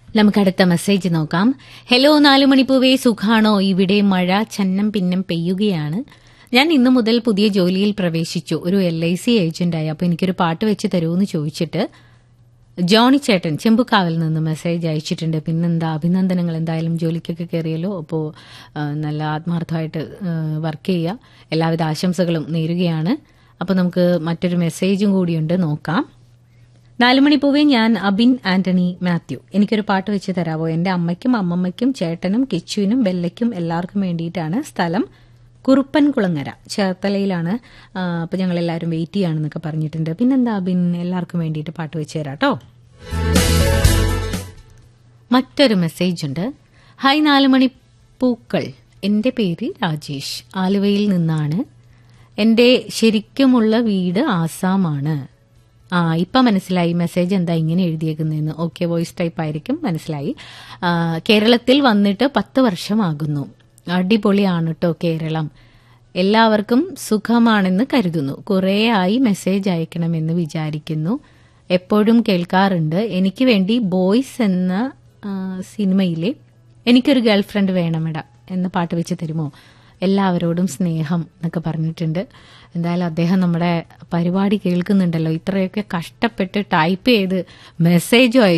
നമുക്ക് അടുത്ത മെസ്സേജ് നോക്കാം ഹലോ നാലുമണിപ്പൂവേ സുഖാണോ ഇവിടെ മഴ ചന്നം പിന്നം പെയ്യുകയാണ് ഞാൻ ഇന്നു മുതൽ പുതിയ ജോലിയിൽ പ്രവേശിച്ചു ഒരു എൽ ഐ സി ഏജന്റായി അപ്പോൾ എനിക്കൊരു പാട്ട് വെച്ച് തരുമെന്ന് ചോദിച്ചിട്ട് ജോണി ചേട്ടൻ ചെമ്പുക്കാവിൽ നിന്ന് മെസ്സേജ് അയച്ചിട്ടുണ്ട് പിന്നെന്താ അഭിനന്ദനങ്ങൾ എന്തായാലും ജോലിക്കൊക്കെ കയറിയല്ലോ അപ്പോൾ നല്ല ആത്മാർത്ഥമായിട്ട് വർക്ക് ചെയ്യുക എല്ലാവിധ ആശംസകളും നേരുകയാണ് അപ്പോൾ നമുക്ക് മറ്റൊരു മെസ്സേജും കൂടിയുണ്ട് നോക്കാം നാലുമണിപ്പൂവേ ഞാൻ അബിൻ ആന്റണി മാത്യു എനിക്കൊരു പാട്ട് വെച്ച് തരാവോ എന്റെ അമ്മയ്ക്കും അമ്മമ്മയ്ക്കും ചേട്ടനും കിച്ചുവിനും ബെല്ലയ്ക്കും എല്ലാവർക്കും വേണ്ടിയിട്ടാണ് സ്ഥലം കുറുപ്പൻ കുളങ്ങര ചേർത്തലയിലാണ് അപ്പോൾ ഞങ്ങൾ എല്ലാവരും വെയിറ്റ് ചെയ്യാണെന്നൊക്കെ പറഞ്ഞിട്ടുണ്ട് പിന്നെന്താ അബിൻ എല്ലാവർക്കും വേണ്ടിയിട്ട് പാട്ട് വെച്ച് തരാം കേട്ടോ മറ്റൊരു മെസ്സേജ് ഉണ്ട് ഹായ് നാലുമണി പൂക്കൾ എൻ്റെ പേര് രാജേഷ് ആലുവയിൽ നിന്നാണ് എൻ്റെ ശരിക്കുമുള്ള വീട് ആസാമാണ് ആ ഇപ്പം മനസ്സിലായി മെസ്സേജ് എന്താ ഇങ്ങനെ എഴുതിയേക്കുന്നതെന്ന് ഓക്കെ വോയിസ് ടൈപ്പ് ആയിരിക്കും മനസ്സിലായി കേരളത്തിൽ വന്നിട്ട് പത്ത് വർഷമാകുന്നു അടിപൊളിയാണ് കേട്ടോ കേരളം എല്ലാവർക്കും സുഖമാണെന്ന് കരുതുന്നു കുറേ ആയി മെസ്സേജ് അയക്കണമെന്ന് വിചാരിക്കുന്നു എപ്പോഴും കേൾക്കാറുണ്ട് എനിക്ക് വേണ്ടി ബോയ്സ് എന്ന സിനിമയിലെ എനിക്കൊരു ഗേൾ ഫ്രണ്ട് വേണമെടാ എന്ന പാട്ട് വെച്ച് തരുമോ എല്ലാവരോടും സ്നേഹം എന്നൊക്കെ പറഞ്ഞിട്ടുണ്ട് എന്തായാലും അദ്ദേഹം നമ്മുടെ പരിപാടി കേൾക്കുന്നുണ്ടല്ലോ ഇത്രയൊക്കെ കഷ്ടപ്പെട്ട് ടൈപ്പ് ചെയ്ത് മെസ്സേജും